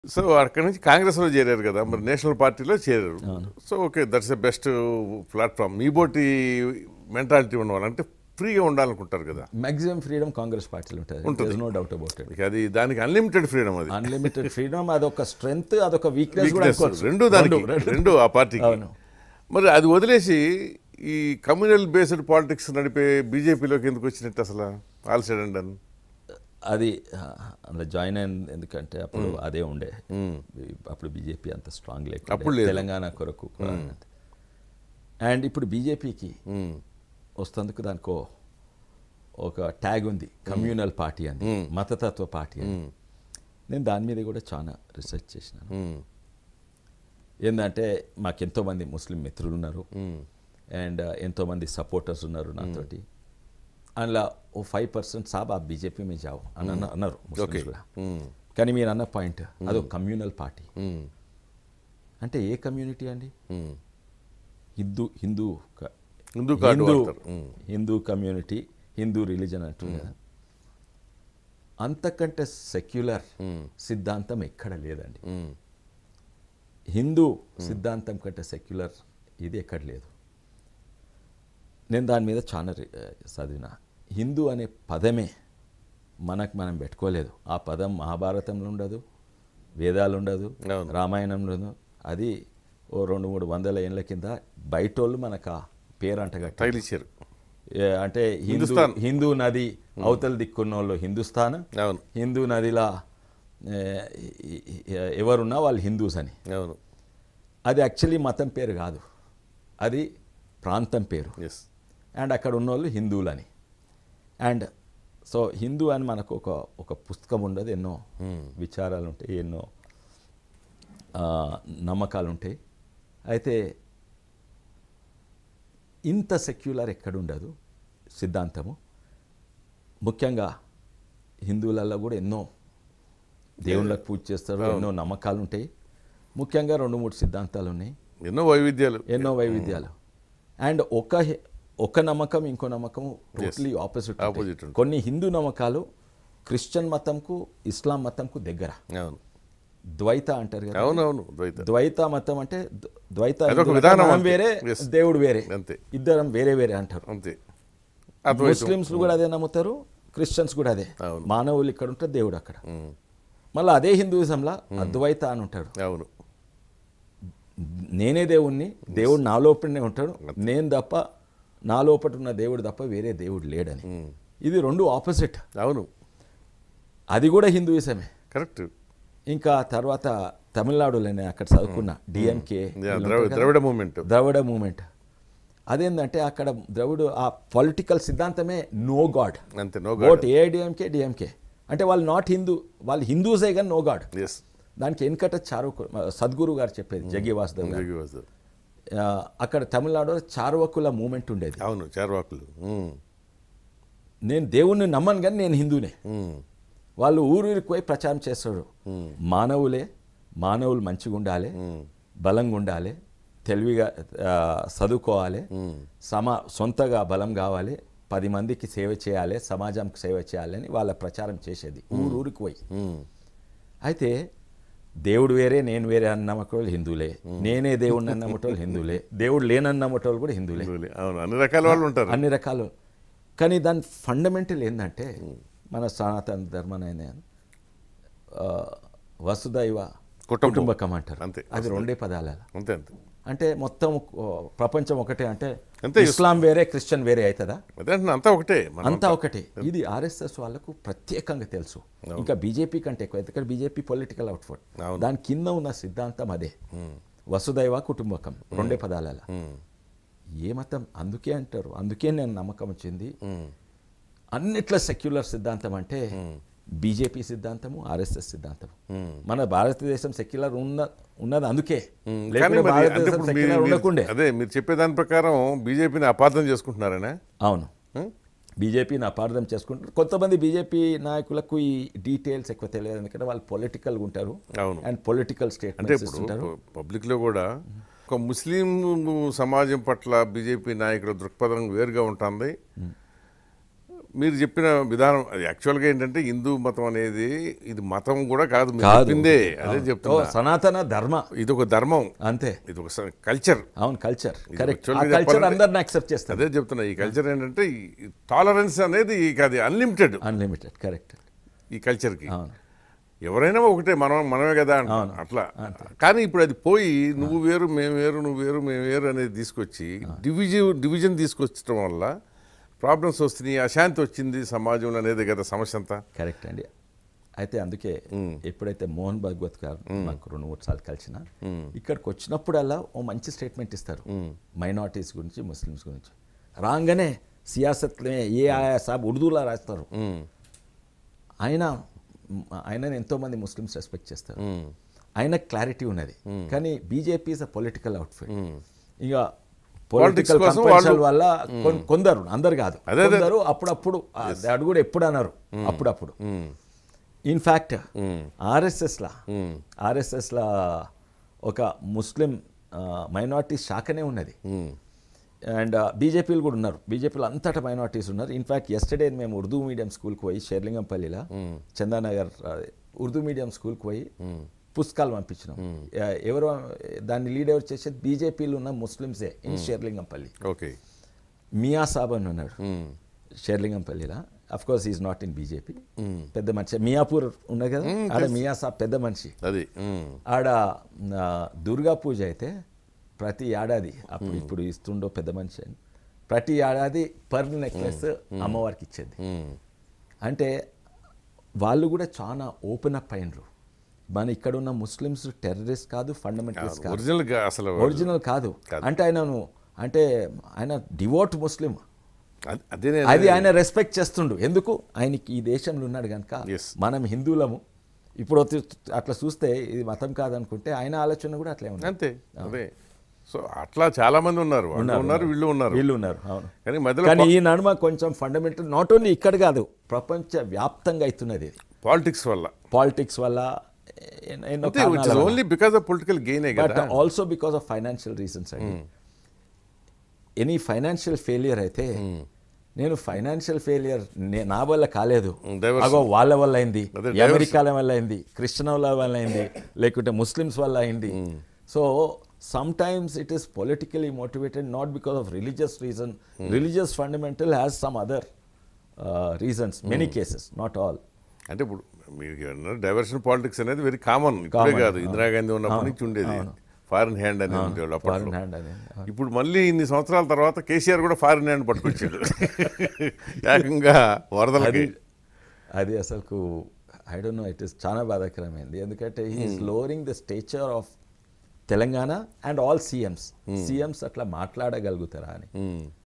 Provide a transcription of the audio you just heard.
So అక్కడి నుంచి కాంగ్రెస్లో చేరారు కదా మరి నేషనల్ పార్టీలో చేరారు so okay that's a best platform మీ బోటి మెంటాలిటీ ఉన్నవాళ్ళు అంటే ఫ్రీగా ఉండాలనుకుంటారు కదా మ్యాక్సిమం ఫ్రీడమ్ కాంగ్రెస్ పార్టీలో ఉంటుంది నో డౌట్ అబౌట్ ఇట్ ఇక అది దానికి అన్లిమిటెడ్ ఫ్రీడమ్ అది అన్లిమిటెడ్ ఫ్రీడమ్ అదొక స్ట్రెంగ్త్ అదొక వీక్నెస్ కూడా Weakness. అనుకోవచ్చు. రెండు దానికి రెండు. రెండు ఆ పార్టీకి అవును. మరి అది వదిలేసి ఈ కమ్యూనల్ బేస్డ్ పాలిటిక్స్ నడిపే బీజేపీలోకి ఎందుకు వచ్చినట్టు అసలు ఆల్ సైడ్ అండ్ డన్ అది ఆ, అందులో జాయిన్ అయింది ఎందుకంటే అప్పుడు అదే ఉండే అప్పుడు బీజేపీ అంత స్ట్రాంగ్ అప్పుడు లేకుండా లేదు. తెలంగాణ కొరకు అండ్ ఇప్పుడు బీజేపీకి వస్తందుకు దానికో ఒక ట్యాగ్ ఉంది కమ్యూనల్ పార్టీ అని మతతత్వ పార్టీ అని నేను దాని మీద కూడా చాలా రీసెర్చ్ చేసినాను ఏంటంటే మాకు ఎంతోమంది ముస్లిం మిత్రులు ఉన్నారు అండ్ ఎంతోమంది సపోర్టర్స్ ఉన్నారు నాతోటి అందులో ఓ ఫైవ్ పర్సెంట్ సాబ్ ఆ బీజేపీ మీద జావు అని అన్న- అన్నారు ముస్లిమ్స్ కూడా కానీ మీరు అన్న పాయింట్ అదొక కమ్యూనల్ పార్టీ అంటే ఏ కమ్యూనిటీ అండి హిందూ హిందూ క- హిందూ కార్డు హిందూ వాడతారు. మ్మ్. హిందూ కమ్యూనిటీ హిందూ రిలీజన్ అంటుంది కదా అంతకంటే సెక్యులర్ సిద్ధాంతం ఎక్కడ లేదండి హిందూ సిద్ధాంతం కంటే సెక్యులర్ ఇది ఎక్కడ లేదు నేను దాని మీద చాలా రి- ఆ, చదివిన హిందూ అనే పదమే మనకు మనం పెట్టుకోలేదు ఆ పదం మహాభారతంలో ఉండదు వేదాలు ఉండదు అవును. రామాయణంలో ఉండదు అది ఓ రెండు మూడు వందల ఏళ్ళ కింద బయటోళ్ళు మనకు ఆ పేరు అంటగట్టారు టైల్ ఇచ్చారు ఏ, అంటే హిందూ హిందుస్థాన్. హిందూ నది అవతల దిక్కున్న వాళ్ళు హిందుస్థాన్ అవును హిందూ నదిలా ఏ, ఈ- ఈ- ఎవరున్నా వాళ్ళు హిందూస్ అని అవును అది యాక్చువల్లీ మతం పేరు కాదు అది ప్రాంతం పేరు ఎస్ అండ్ అక్కడ ఉన్నోళ్ళు హిందువులని అండ్ సో హిందూ అని మనకు ఒక ఒక పుస్తకం ఉండదు ఎన్నో విచారాలు ఉంటాయి ఎన్నో ఆ, నమ్మకాలు ఉంటాయి అయితే ఇంత సెక్యులర్ ఎక్కడుండదు సిద్ధాంతము ముఖ్యంగా హిందువులలో కూడా ఎన్నో దేవుళ్ళకు పూజ చేస్తారు ఎన్నో నమ్మకాలు ఉంటాయి ముఖ్యంగా రెండు మూడు సిద్ధాంతాలు ఉన్నాయి ఎన్నో వైవిధ్యాలు ఎన్నో వైవిధ్యాలు అండ్ ఒక హె- ఒక నమ్మకం ఇంకో నమ్మకం టోటలీ ఆపోజిట్ Opposite ఉంటుంది. కొన్ని హిందూ నమ్మకాలు క్రిస్టియన్ మతంకు ఇస్లాం మతంకు దగ్గర అవును ద్వైత అంటారు కదా అవునవును ద్వైత ద్వైత మతం అంటే ద- ద్వైత అదొక హిందువులకు విధానం మనం అంతే. వేరే Yes. దేవుడు వేరే అంతే. ఇద్దరం వేరే వేరే అంటారు అంతే అద్వైతం ముస్లిమ్స్ కూడా అదే నమ్ముతారు క్రిస్టియన్స్ కూడా అదే అవును. మానవులు ఇక్కడ ఉంటారు దేవుడు అక్కడ ఉమ్. మళ్ళీ అదే హిందూయిజంలో అద్వైత అని ఉంటాడు అవును నేనే దేవుణ్ణి దేవుడు నా లోపలనే ఉంటాడు నేను తప్ప నా లోపల ఉన్న దేవుడు తప్ప వేరే దేవుడు లేడని ఇది రెండు ఆపోజిట్ అవును అది కూడా హిందూయిజమే కరెక్ట్ ఇంకా తర్వాత తమిళనాడులో నేను అక్కడ చదువుకున్న DMK Dravida movement Dravida movement అదేంటంటే అక్కడ ద్రవిడు ఆ పొలిటికల్ సిద్ధాంతమే నో గాడ్ అంతే నో ఓట్ ఏ డిఎంకే డిఎంకే అంటే వాళ్ళు నాట్ హిందూ వాళ్ళు హిందూసే కానీ నో గాడ్ ఎస్ దానికి వెనకట చారు సద్గురు గారు చెప్పేది జగ్గి వాసుదేవ్ గారు ఆ, అక్కడ తమిళనాడులో చార్వకుల మూమెంట్ ఉండేది అవును చార్వాకులు ఉమ్. నేను దేవుణ్ణి నమ్మను కానీ నేను హిందూనే ఉమ్. వాళ్ళు ఊరూరికి పోయి ప్రచారం చేస్తాడు మానవులే మానవులు మంచిగా ఉండాలి బలంగా ఉండాలి తెలివిగా ఆ, చదువుకోవాలి సమా సొంతగా బలం కావాలి పది మందికి సేవ చేయాలి సమాజంకి సేవ చేయాలని వాళ్ళ ప్రచారం చేసేది ఊరూరికి పోయి ఉమ్. అయితే దేవుడు వేరే నేను వేరే అని నమ్మటోళ్ళు హిందువులే నేనే దేవుడిని అని నమ్మటోళ్ళు హిందువులే దేవుడు లేనని నమ్మటోళ్ళు కూడా హిందువులే అవును అన్ని రకాల వాళ్ళు ఉంటారు అన్ని రకాలు కానీ దాని ఫండమెంటల్ ఏంటంటే మన సనాతన ధర్మనైన ఆ, వసుదైవ కుటుంబం. కుటుంబకం అంటారు అంతే. అది రెండే పదాలు అంతే అంతే అంటే మొత్తం ఆ, ప్రపంచం ఒకటే అంటే అంతే. ఇస్లాం వేరే క్రిస్టియన్ వేరే అవుతుందా అదే అంటున్నా, అంతా ఒకటే మనం అంతా ఒకటే ఇది ఆర్ఎస్ఎస్ వాళ్ళకు ప్రత్యేకంగా తెలుసు ఇంకా బీజేపీ కంటే ఎక్కువ ఎందుకంటే బీజేపీ పొలిటికల్ అవుట్ఫుట్ అవును. దాని కింద ఉన్న సిద్ధాంతం అదే వసుదైవ కుటుంబకం రెండే పదాల ఏ మతం అందుకే అంటారు అందుకే నేను నమ్మకం వచ్చింది అన్నిట్ల సెక్యులర్ సిద్ధాంతం అంటే బీజేపీ సిద్ధాంతము ఆర్ఎస్ఎస్ సిద్ధాంతం మన భారతదేశం సెక్యులర్ ఉన్న ఉన్నది అందుకే ఉమ్, కానీ లేకుంటే మరి అంటే భారతదేశం ఇప్పుడు సెక్యులర్ మీరు- ఉండకుండే మీరు- అదే మీరు చెప్పేదాని ప్రకారం బీజేపీని అపార్థం చేసుకుంటున్నారనే అవును బీజేపీని అపార్థం చేసుకుంటారు కొంతమంది బీజేపీ నాయకులకు ఈ డీటెయిల్స్ ఎక్కువ తెలియదు ఎందుకంటే వాళ్ళు పొలిటికల్గా ఉంటారు అవును. అండ్ పొలిటికల్ అంటే స్టేట్మెంట్స్ ఇస్తుంటారు ఇప్పుడు పబ్లిక్లో కూడా ఒక ముస్లిం సమాజం పట్ల బీజేపీ నాయకుల దృక్పథం వేరుగా ఉంటుంది మీరు చెప్పిన విధానం అది యాక్చువల్గా ఏంటంటే హిందూ మతం అనేది ఇది మతం కూడా కాదు మీరు కాదు. చెప్పిందే అదే ఓ, చెప్తున్నా సనాతన ధర్మ ఇది ఒక ధర్మం అంతే ఇది ఒక కల్చర్ అవును కల్చర్ కరెక్ట్ actually ఆ కల్చర్ చెప్పాలంటే- అందరిని యాక్సెప్ట్ చేస్తారు అదే చెప్తున్నా ఈ కల్చర్ ఏంటంటే టాలరెన్స్ అనేది ఇక అది అన్లిమిటెడ్ అన్లిమిటెడ్ కరెక్ట్ ఈ కల్చర్కి అవును ఎవరైనా ఒకటే మనం మనమే కదా అంటాం. అట్లా కానీ ఇప్పుడు అది పోయి నువ్వు వేరు మేము వేరు నువ్వు వేరు మేము వేరు అనేది తీసుకొచ్చి డివిజన్ డివిజన్ తీసుకొచ్చడం వల్ల ప్రాబ్లమ్స్ వస్తున్నాయి అశాంతి వచ్చింది సమాజంలో అనేది కదా సమస్య అంతా కరెక్ట్ అండి అయితే అందుకే ఎప్పుడైతే మోహన్ భాగవత్ గారు నాకు రెండు మూడు సార్లు కలిసిన ఇక్కడికి వచ్చినప్పుడల్లా ఓ మంచి స్టేట్మెంట్ ఇస్తారు మైనార్టీస్ గురించి ముస్లిమ్స్ గురించి రాగానే సియాసత్లే ఏ ఆయా సాబ్ ఉర్దూలో రాస్తారు ఆయన ఆయనని ఎంతోమంది ముస్లిమ్స్ రెస్పెక్ట్ చేస్తారు ఆయన క్లారిటీ ఉన్నది కానీ BJP is a political outfit ఇక పొలిటికల్ కోసం కంపల్షన్ వల్ల కొన్- కొందరు అందరు కాదు అదే, అదే. కొందరు అప్పుడప్పుడు అది కూడా ఎప్పుడు అన్నారు అప్పుడప్పుడు ఇన్ఫ్యాక్ట్ ఆర్ఎస్ఎస్లా ఆర్ఎస్ఎస్లా ఒక ముస్లిం మైనార్టీ శాఖనే ఉన్నది అండ్ బీజేపీలు కూడా ఉన్నారు బీజేపీలో అంతటా మైనార్టీస్ ఉన్నారు ఇన్ఫ్యాక్ట్ ఎస్టర్డే మేము ఉర్దూ మీడియం స్కూల్కి పోయి షేర్లింగంపల్లిలో చందానగర్ ఆ, ఉర్దూ మీడియం స్కూల్కి పోయి పుస్తకాలు పంపించినాం ఎ- ఎవరు దాన్ని లీడ్ ఎవరు చేసేది బీజేపీలో ఉన్న ముస్లిమ్సే ఇన్ షేర్లింగంపల్లి ఓకే మియా సాబ్ అని ఉన్నాడు షేర్లింగంపల్లిలో of course is not in BJP పెద్ద మనిషి మియాపూర్ ఉన్నది కదా ఆడ మియా సాబ్ పెద్ద మనిషి అది ఉమ్. ఆడ ఆ, దుర్గా పూజ అయితే ప్రతి ఏడాది అప్పుడు ఇప్పుడు ఇస్తుండో పెద్ద మనిషి అని ప్రతి ఏడాది పర్ నెక్లెస్ అమ్మవారికి ఇచ్చేది ఉమ్. అంటే వాళ్ళు కూడా చాలా ఓపెన్ అప్ అయినరు మన ఇక్కడ ఉన్న ముస్లిమ్స్ టెర్రరిస్ట్ కాదు ఫండమెంటలిస్ట్ కాదు ఒరిజినల్ గా అసలు ఒరిజినల్ కాదు అంటే ఆయనను అంటే ఆయన డివోట్ ముస్లిం అది- అదే నేను అది ఆయన రెస్పెక్ట్ చేస్తుండు ఎందుకు ఆయనకి ఈ దేశంలో ఉన్నాడు కనుక Yes. మనం హిందువులము ఇప్పుడు ఒత్తి- అట్లా చూస్తే ఇది మతం కాదనుకుంటే ఆయన ఆలోచన కూడా అట్లే ఉంది అంతే అదే సో అట్లా చాలా మంది ఉన్నారు వాళ్ళు ఉన్నారు వీళ్ళు ఉన్నారు వీళ్ళు ఉన్నారు అవును కానీ మధ్యలో కానీ ఈ నడుమ కొంచెం ఫండమెంటల్ నాట్ ఓన్లీ ఇక్కడ కాదు ప్రపంచ వ్యాప్తంగా అవుతున్నది ఇది పాలిటిక్స్ వల్ల పాలిటిక్స్ వల్ల ఎన్నో- ఎన్నో అంటే it is only because of political గెయినే బట్ కదా also because of financial reasons అండి ఎనీ ఫైనాన్షియల్ ఫెయిలియర్ అయితే నేను ఫైనాన్షియల్ ఫెయిలియర్ నా వల్ల కాలేదు diversion. అగో వాళ్ళ వల్ల అయింది అదే ఈ అమెరికాల వల్ల అయింది క్రిస్టియన్ల వల్ల అయింది లేకుంటే ముస్లిమ్స్ వల్ల అయింది so some times it is politically motivated not because of religious reason religious fundamental has some other reasons many cases not all అంటే ఇప్పుడు మీరు డైవర్షన్ పాలిటిక్స్ అనేది వెరీ కామన్ ఇప్పుడే కాదు ఇందిరాగాంధీ ఉన్నప్పటి నుంచి ఉండేది ఫారిన్ హ్యాండ్ అనేది ఉండేవాళ్ళు అప్పట్లో ఫారిన్ హ్యాండ్ అనేది ఇప్పుడు మళ్ళీ ఇన్ని సంవత్సరాల తర్వాత కేసీఆర్ కూడా ఫారిన్ హ్యాండ్ పట్టుకొచ్చాడు ఏకంగా వరదలకి అది అసలుకు I don't know it is చాలా బాధాకరమైంది ఎందుకంటే he is lowering the stature of Telangana and all CMs CMs అట్లా మాట్లాడగలుగుతారా అని